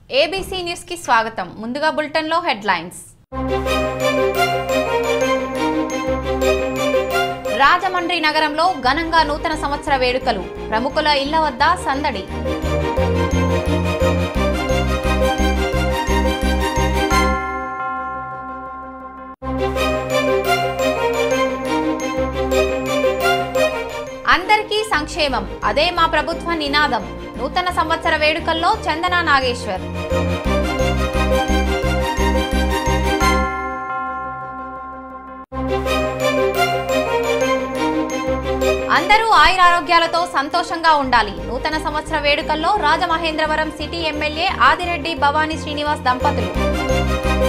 ABC news కి స్వాగతం ముందుగా బులెటిన్ లో హెడ్లైన్స్ రాజమండ్రి నగరంలో ఘనంగా నూతన సంవత్సర వేడుకలు ప్రముఖుల ఇళ్ల వద్ద సందడి అందరికీ సంక్షేమం అదే మా ప్రభుత్వ నినాదం నూతన సంవత్సర వేడుకల్లో చందన నాగేశ్వర్ అందరూ ఆయురారోగ్యాలతో సంతోషంగా ఉండాలి నూతన సంవత్సర వేడుకల్లో రాజమహేంద్రవరం సిటీ ఎమ్మెల్యే ఆదిరెడ్డి భవానీ శ్రీనివాస్ దంపతులు